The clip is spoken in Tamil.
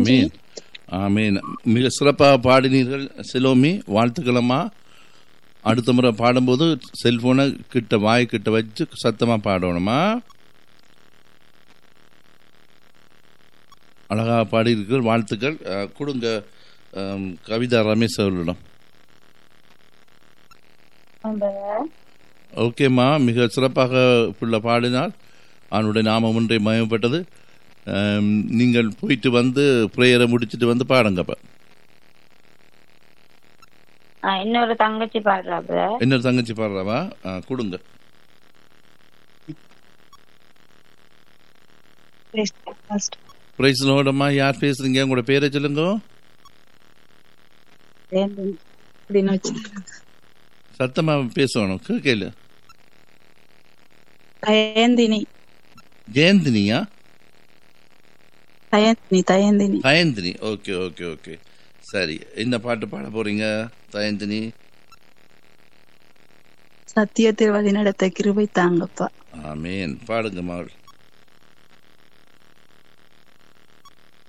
ஆமீன் ஆமீன் மிக சிறப்பாக பாடினீர்கள் சிலோமி வாழ்த்துக்களம்மா அடுத்த முறை பாடும்போது செல்போனை கிட்ட வாய் கிட்ட வச்சு சத்தமா பாடணுமா அழகா பாடியிருக்கீர்கள் வாழ்த்துக்கள் அஹ், கொடுங்க அம், கவிதா ரமேஷ் அவர்களிடம் ஓகேம்மா மிக சிறப்பாக பிள்ளை பாடினார் அவனுடைய நாமம் ஒன்றை மயப்பட்டது அம், நீங்கள் போயிட்டு வந்து ப்ரேயரை முடிச்சிட்டு வந்து பாடுங்கப்ப ஆ, இன்னொரு தங்கச்சி பாடுறா பிரதர் இன்னொரு தங்கச்சி பாடுறாவா ஆ, கொடுங்க பிரைஸ் லோடம்மா யார் பேசுறீங்க உங்களோட பேரை சொல்லுங்க அப்படின்னு வச்சு சத்தமா பேசணும் கேட்கல தயந்தினி ஜெயந்தினியா Dayanthini Dayanthini Dayanthini okay okay okay சரி என்ன பாட்டு பாட போறீங்க தயந்தினி சத்தியத்தில் வழி நடத்த கிருபை தாங்கப்பா ஆமேன் பாடுங்க மகள்